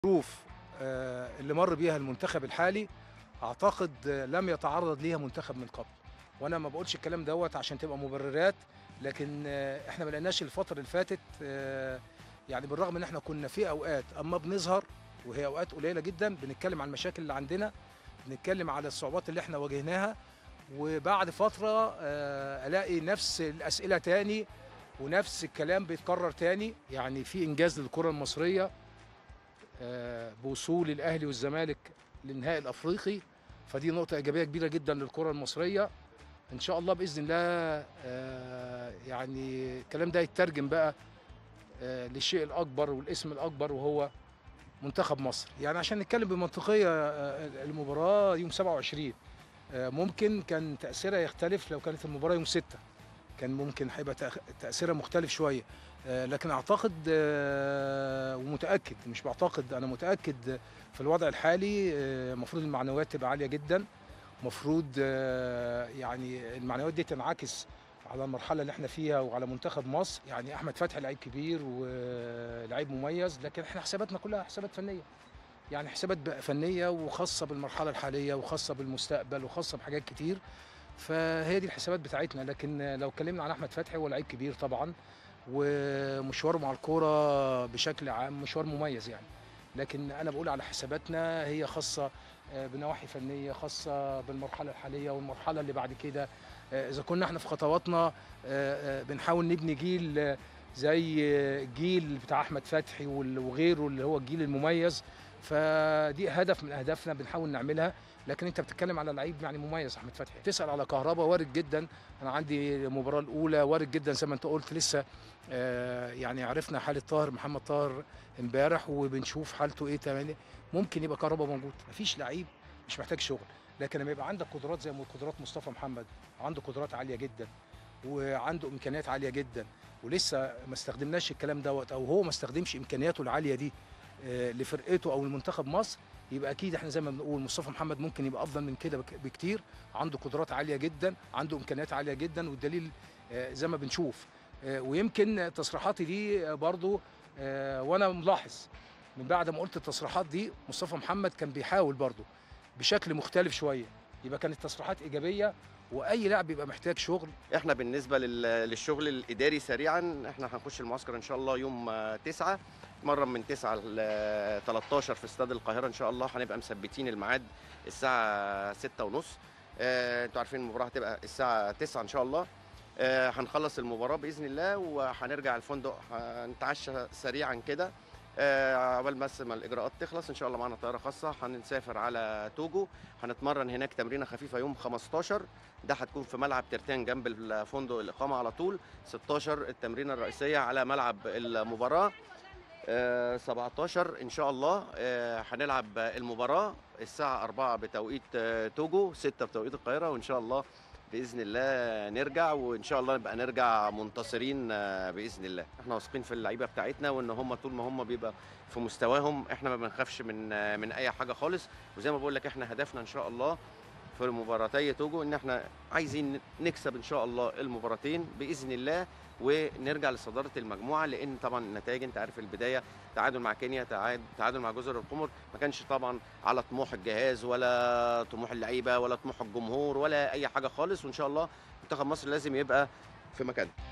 الظروف آه، اللي مر بيها المنتخب الحالي اعتقد آه، لم يتعرض ليها منتخب من قبل وانا ما بقولش الكلام دوت عشان تبقى مبررات لكن آه، احنا ما لقيناش الفتره اللي فاتت آه، يعني بالرغم ان احنا كنا في اوقات اما بنظهر وهي اوقات قليله جدا بنتكلم عن المشاكل اللي عندنا بنتكلم على الصعوبات اللي احنا واجهناها وبعد فتره آه، الاقي نفس الاسئله تاني ونفس الكلام بيتكرر تاني يعني في انجاز للكره المصريه آه، بوصول الاهلي والزمالك للنهائي الافريقي فدي نقطه ايجابيه كبيره جدا للكره المصريه ان شاء الله باذن الله آه، يعني الكلام ده يترجم بقى آه، للشيء الاكبر والاسم الاكبر وهو منتخب مصر يعني عشان نتكلم بمنطقيه آه، المباراه يوم 27 آه، ممكن كان تاثيرها يختلف لو كانت المباراه يوم 6 كان ممكن هيبقى تأخ- تاثيرها مختلف شويه آه، لكن اعتقد آه، ومتاكد مش بعتقد انا متاكد في الوضع الحالي آه، المفروض المعنويات تبقى عاليه جدا المفروض يعني المعنويات دي تنعكس على المرحله اللي احنا فيها وعلى منتخب مصر يعني احمد فتحي لعيب كبير ولعيب مميز لكن احنا حساباتنا كلها حسابات فنيه يعني حسابات بقى فنيه وخاصه بالمرحله الحاليه وخاصه بالمستقبل وخاصه بحاجات كتير فهي دي الحسابات بتاعتنا لكن لو اتكلمنا عن احمد فتحي هو لعيب كبير طبعا ومشواره مع الكوره بشكل عام مشوار مميز يعني لكن انا بقول على حساباتنا هي خاصه آه، بنواحي فنيه خاصه بالمرحله الحاليه والمرحله اللي بعد كده آه، اذا كنا احنا في خطواتنا آه، آه، بنحاول نبني جيل آه، زي آه، الجيل بتاع احمد فتحي وال- وغيره اللي هو الجيل المميز فدي هدف من اهدافنا بنحاول نعملها لكن انت بتتكلم على لعيب يعني مميز احمد فتحي تسال على كهربا وارد جدا انا عندي المباراه الاولى وارد جدا زي ما انت قلت لسه آه، يعني عرفنا حاله طاهر محمد طاهر امبارح وبنشوف حالته ايه تمام ممكن يبقى كهربا موجود مفيش لعيب مش محتاج شغل لكن لما يبقى عندك قدرات زي ما قدرات مصطفى محمد عنده قدرات عاليه جدا وعنده امكانيات عاليه جدا ولسه ما استخدمناش الكلام دوت او هو ما استخدمش امكانياته العاليه دي آه، لفرقته او لمنتخب مصر يبقى اكيد احنا زي ما بنقول مصطفى محمد ممكن يبقى افضل من كده بك- بكتير عنده قدرات عاليه جدا عنده امكانيات عاليه جدا والدليل آه، زي ما بنشوف آه، ويمكن تصريحاتي دي آه، برضو آه، وانا ملاحظ من بعد ما قلت التصريحات دي مصطفى محمد كان بيحاول برضو بشكل مختلف شويه يبقى كانت تصريحات ايجابيه واي لاعب بيبقى محتاج شغل احنا بالنسبه لل- للشغل الاداري سريعا احنا هنخش المعسكر ان شاء الله يوم آه، 9 مرة من 9 ل 13 في استاد القاهره ان شاء الله هنبقى مثبتين الميعاد الساعه 6 ونص انتوا عارفين المباراه هتبقى الساعه 9 ان شاء الله آه، هنخلص المباراه باذن الله وهنرجع الفندق هنتعشى سريعا كده آه، عقبال بس ما الاجراءات تخلص ان شاء الله معانا طياره خاصه هنسافر على توجو هنتمرن هناك تمرينه خفيفه يوم 15 ده هتكون في ملعب ترتان جنب الفندق الاقامه على طول 16 التمرينه الرئيسيه على ملعب المباراه آه، 17 ان شاء الله آه، هنلعب المباراه الساعه 4 بتوقيت آه، توجو 6 بتوقيت القاهره وان شاء الله باذن الله نرجع وان شاء الله نبقى نرجع منتصرين آه، باذن الله احنا واثقين في اللعيبه بتاعتنا وان هم طول ما هم بيبقى في مستواهم احنا ما بنخافش من آه، من اي حاجه خالص وزي ما بقول لك احنا هدفنا ان شاء الله في مباراتي توجو ان احنا عايزين نكسب ان شاء الله المباراتين باذن الله ونرجع لصداره المجموعه لان طبعا النتائج انت عارف البدايه تعادل مع كينيا تعاد- تعادل مع جزر القمر ما كانش طبعا على طموح الجهاز ولا طموح اللعيبه ولا طموح الجمهور ولا اي حاجه خالص وان شاء الله منتخب مصر لازم يبقى في مكانه